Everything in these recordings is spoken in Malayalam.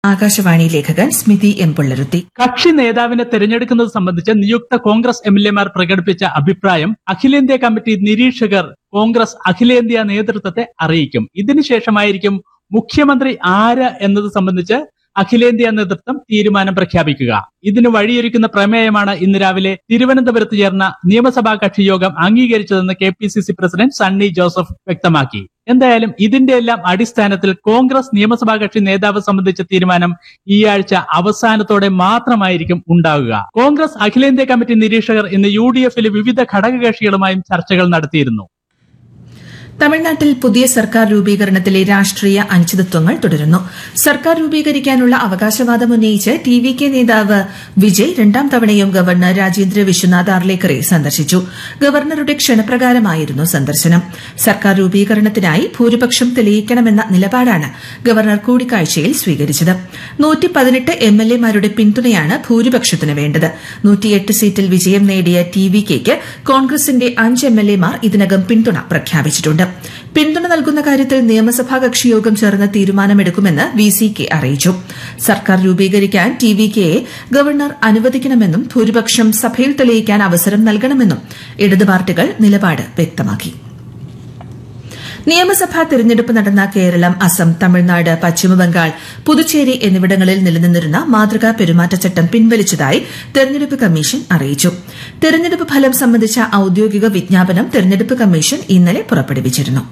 ആകാശവാണി ലേഖകൻ സ്മിതി എം പുള്ളരുത്തി കക്ഷി നേതാവിനെ തെരഞ്ഞെടുക്കുന്നത് സംബന്ധിച്ച് നിയുക്ത കോൺഗ്രസ് എം എൽ എമാർ പ്രകടിപ്പിച്ച അഭിപ്രായം അഖിലേന്ത്യാ കമ്മിറ്റി നിരീക്ഷകർ കോൺഗ്രസ് അഖിലേന്ത്യാ നേതൃത്വത്തെ അറിയിക്കും ഇതിനുശേഷമായിരിക്കും മുഖ്യമന്ത്രി ആര് എന്നത് സംബന്ധിച്ച് അഖിലേന്ത്യാ നേതൃത്വം തീരുമാനം പ്രഖ്യാപിക്കുക ഇതിന് വഴിയൊരുക്കുന്ന പ്രമേയമാണ് ഇന്ന് രാവിലെ തിരുവനന്തപുരത്ത് ചേർന്ന നിയമസഭാ കക്ഷി യോഗം അംഗീകരിച്ചതെന്ന് K P C C president Sunny Joseph വ്യക്തമാക്കി എന്തായാലും ഇതിന്റെ എല്ലാം അടിസ്ഥാനത്തിൽ കോൺഗ്രസ് നിയമസഭാ കക്ഷി നേതാവ് സംബന്ധിച്ച തീരുമാനം ഈ ആഴ്ച അവസാനത്തോടെ മാത്രമായിരിക്കും ഉണ്ടാവുക കോൺഗ്രസ് അഖിലേന്ത്യാ കമ്മിറ്റി നിരീക്ഷകർ ഇന്ന് യു ഡി എഫിലെ വിവിധ ഘടകകക്ഷികളുമായും ചർച്ചകൾ നടത്തിയിരുന്നു തമിഴ്നാട്ടിൽ പുതിയ സർക്കാർ രൂപീകരണത്തിലെ രാഷ്ട്രീയ അനിശ്ചിതത്വങ്ങൾ തുടരുന്നു സർക്കാർ രൂപീകരിക്കാനുള്ള അവകാശവാദം ഉന്നയിച്ച് ടി വി കെ നേതാവ് വിജയ് രണ്ടാം തവണയും ഗവർണർ രാജേന്ദ്ര വിശ്വനാഥ് ആർലേക്കറെ സന്ദർശിച്ചു ഗവർണറുടെ ക്ഷണപ്രകാരമായിരുന്നു സന്ദർശനം സർക്കാർ രൂപീകരണത്തിനായി ഭൂരിപക്ഷം തെളിയിക്കണമെന്ന നിലപാടാണ് ഗവർണർ കൂടിക്കാഴ്ചയിൽ സ്വീകരിച്ചത് നൂറ്റി പതിനെട്ട് എം എൽ എമാരുടെ പിന്തുണയാണ് ഭൂരിപക്ഷത്തിന് വേണ്ടത് നൂറ്റിയെട്ട് സീറ്റിൽ വിജയം നേടിയ ടി വി കെക്ക് കോൺഗ്രസിന്റെ അഞ്ച് എം എൽ എമാർ ഇതിനകം പിന്തുണ പ്രഖ്യാപിച്ചിട്ടുണ്ട് പിന്തുണ നൽകുന്ന കാര്യത്തിൽ നിയമസഭാ കക്ഷിയോഗം ചേർന്ന് തീരുമാനമെടുക്കുമെന്ന് വി സി കെ അറിയിച്ചു സർക്കാർ രൂപീകരിക്കാൻ ടി വി കെയെ ഗവർണർ അനുവദിക്കണമെന്നും ഭൂരിപക്ഷം സഭയിൽ തെളിയിക്കാൻ അവസരം നൽകണമെന്നും ഇടത് പാർട്ടികൾ നിലപാട് വ്യക്തമാക്കി നിയമസഭാ തെരഞ്ഞെടുപ്പ് നടന്ന കേരളം അസം തമിഴ്നാട് പശ്ചിമബംഗാൾ പുതുച്ചേരി എന്നിവിടങ്ങളിൽ നിലനിന്നിരുന്ന മാതൃകാ പെരുമാറ്റച്ചട്ടം പിൻവലിച്ചതായി തെരഞ്ഞെടുപ്പ് കമ്മീഷൻ അറിയിച്ചു തെരഞ്ഞെടുപ്പ് ഫലം സംബന്ധിച്ച ഔദ്യോഗിക വിജ്ഞാപനം തെരഞ്ഞെടുപ്പ് കമ്മീഷൻ ഇന്നലെ പുറപ്പെടുവിച്ചിരുന്നു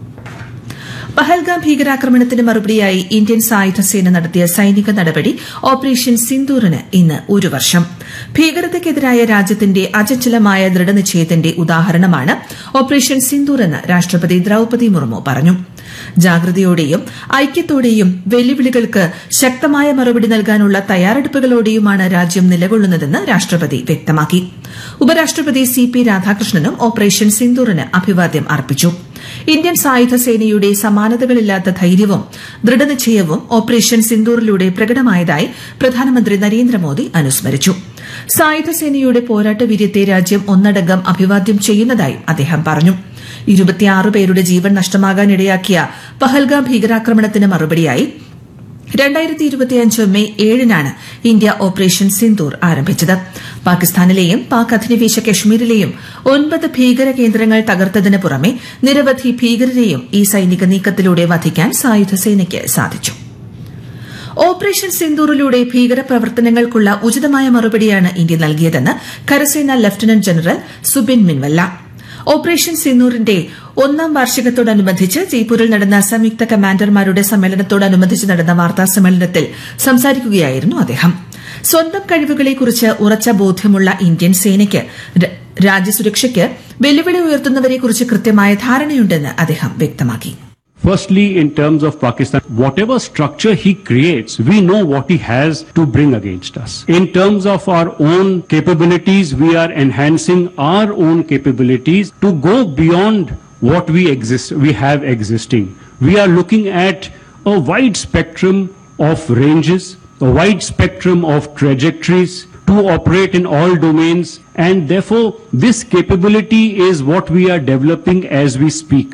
പഹൽഗാം ഭീകരാക്രമണത്തിന് മറുപടിയായി ഇന്ത്യൻ സായുധ സേന നടത്തിയ സൈനിക നടപടി ഓപ്പറേഷൻ സിന്ദൂറിന് ഇന്ന് ഒരു വർഷം ഭീകരതയ്ക്കെതിരായ രാജ്യത്തിന്റെ അചഞ്ചലമായ ദൃഢനിശ്ചയത്തിന്റെ ഉദാഹരണമാണ് ഓപ്പറേഷൻ സിന്ദൂർ എന്ന് രാഷ്ട്രപതി ദ്രൌപതി മുർമു പറഞ്ഞു ജാഗ്രതയോടെയും ഐക്യത്തോടെയും വെല്ലുവിളികൾക്ക് ശക്തമായ മറുപടി നൽകാനുള്ള തയ്യാറെടുപ്പുകളോടെയുമാണ് രാജ്യം നിലകൊള്ളുന്നതെന്ന് രാഷ്ട്രപതി വ്യക്തമാക്കി ഉപരാഷ്ട്രപതി സി പി രാധാകൃഷ്ണനും ഓപ്പറേഷൻ സിന്ദൂറിന് അഭിവാദ്യം അർപ്പിച്ചു ഇന്ത്യൻ സായുധ സേനയുടെ സമാനതകളില്ലാത്ത ധൈര്യവും ദൃഢനിശ്ചയവും ഓപ്പറേഷൻ സിന്ദൂറിലൂടെ പ്രകടമായതായി പ്രധാനമന്ത്രി നരേന്ദ്രമോദി അനുസ്മരിച്ചു സായുധ സേനയുടെ പോരാട്ട വീര്യത്തെ രാജ്യം ഒന്നടങ്കം അഭിവാദ്യം ചെയ്യുന്നതായും അദ്ദേഹം പറഞ്ഞു ഇരുപത്തിയാറ് പേരുടെ ജീവൻ നഷ്ടമാകാനിടയാക്കിയ പഹൽഗാം ഭീകരാക്രമണത്തിന് മറുപടിയായി രണ്ടായിരത്തി ഇരുപത്തിയഞ്ച് മെയ് ഏഴിനാണ് ഇന്ത്യ ഓപ്പറേഷൻ സിന്ദൂർ ആരംഭിച്ചത് പാകിസ്ഥാനിലെയും പാക് അധിനിവേശ കശ്മീരിലെയും ഒൻപത് ഭീകര കേന്ദ്രങ്ങൾ തകർത്തതിന് പുറമെ നിരവധി ഭീകരരെയും ഈ സൈനിക നീക്കത്തിലൂടെ വധിക്കാൻ സായുധ സേനയ്ക്ക് സാധിച്ചു ഓപ്പറേഷൻ സിന്ദൂറിലൂടെ ഭീകരപ്രവർത്തനങ്ങൾക്കുള്ള ഉചിതമായ മറുപടിയാണ് ഇന്ത്യ നൽകിയതെന്ന് കരസേന lieutenant general Zubin Minwalla operation സിന്ദൂറിന്റെ ഒന്നാം വാർഷികത്തോടനുബന്ധിച്ച് ജയ്പൂരിൽ നടന്ന സംയുക്ത കമാൻഡർമാരുടെ സമ്മേളനത്തോടനുബന്ധിച്ച് നടന്ന വാർത്താ സമ്മേളനത്തിൽ സംസാരിക്കുകയായിരുന്നു അദ്ദേഹം സ്വന്തം കഴിവുകളെക്കുറിച്ച് ഉറച്ച ബോധ്യമുള്ള ഇന്ത്യൻ സേനയ്ക്ക് രാജ്യസുരക്ഷയ്ക്ക് വെല്ലുവിളി ഉയർത്തുന്നവരെക്കുറിച്ച് കൃത്യമായ ധാരണയുണ്ടെന്ന് അദ്ദേഹം വ്യക്തമാക്കി Firstly, in terms of Pakistan, whatever structure he creates, we know what he has to bring against us. In terms of our own capabilities, we are enhancing our own capabilities to go beyond what we exist, we have existing. We are looking at a wide spectrum of ranges, a wide spectrum of trajectories to operate in all domains, and therefore this capability is what we are developing as we speak.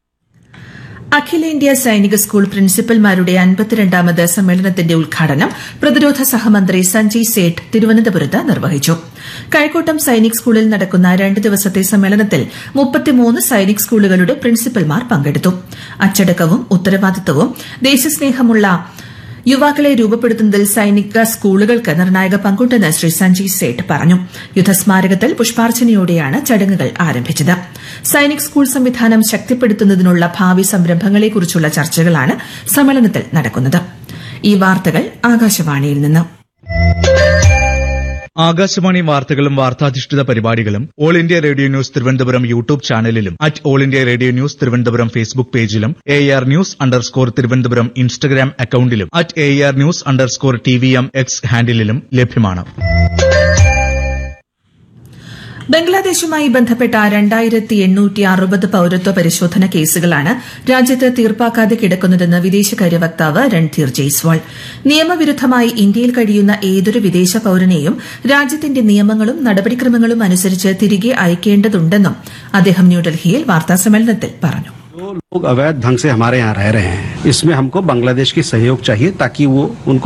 അഖിലേന്ത്യാ സൈനിക സ്കൂൾ പ്രിൻസിപ്പൽമാരുടെ അൻപത്തിരണ്ടാമത് സമ്മേളനത്തിന്റെ ഉദ്ഘാടനം പ്രതിരോധ സഹമന്ത്രി സഞ്ജയ് സേഠ് തിരുവനന്തപുരത്ത് നിർവഹിച്ചു കഴക്കൂട്ടം സൈനിക് സ്കൂളിൽ നടക്കുന്ന രണ്ട് ദിവസത്തെ സമ്മേളനത്തിൽ മുപ്പത്തിമൂന്ന് സൈനിക് സ്കൂളുകളുടെ പ്രിൻസിപ്പൽമാർ പങ്കെടുത്തു അച്ചടക്കവും ഉത്തരവാദിത്തവും ദേശസ്നേഹമുള്ള യുവാക്കളെ രൂപപ്പെടുത്തുന്നതിൽ സൈനിക സ്കൂളുകൾക്ക് നിർണായക പങ്കുണ്ടെന്ന് ശ്രീ സഞ്ജയ് സേഠ് പറഞ്ഞു യുദ്ധസ്മാരകത്തിൽ പുഷ്പാർച്ചനയോടെയാണ് ചടങ്ങുകൾ ആരംഭിച്ചത് സൈനിക് സ്കൂൾ സംവിധാനം ശക്തിപ്പെടുത്തുന്നതിനുള്ള ഭാവി സംരംഭങ്ങളെക്കുറിച്ചുള്ള ചർച്ചകളാണ് സമ്മേളനത്തിൽ നടക്കുന്നത് ഈ വാർത്തകൾ ആകാശവാണിയിൽ നിന്ന് ആകാശവാണി വാർത്തകളും വാർത്താധിഷ്ഠിത പരിപാടികളും all India radio news Thiruvananthapuram YouTube ചാനലിലും at all India radio news Thiruvananthapuram Facebook പേജിലും A R news underscore Thiruvananthapuram Instagram അക്കൌണ്ടിലും at A R news underscore T V M X ഹാൻഡിലും ലഭ്യമാണ് ബംഗ്ലാദേശുമായി ബന്ധപ്പെട്ട രണ്ടായിരത്തി എണ്ണൂറ്റി അറുപത് പൌരത്വ പരിശോധന കേസുകളാണ് രാജ്യത്ത് തീർപ്പാക്കാതെ കിടക്കുന്നതെന്ന് വിദേശകാര്യ വക്താവ് രൺധീർ ജയ്സ്വാൾ നിയമവിരുദ്ധമായി ഇന്ത്യയിൽ കഴിയുന്ന ഏതൊരു വിദേശ പൌരനെയും രാജ്യത്തിന്റെ നിയമങ്ങളും നടപടിക്രമങ്ങളും അനുസരിച്ച് തിരികെ അയക്കേണ്ടതുണ്ടെന്നും അദ്ദേഹം ന്യൂഡൽഹിയിൽ വാർത്താസമ്മേളനത്തിൽ പറഞ്ഞു जो लोग अवैध ढंग से हमारे यहाँ रह रहे हैं इसमें हमको बांग्लादेश की सहयोग चाहिए ताकि वो उनको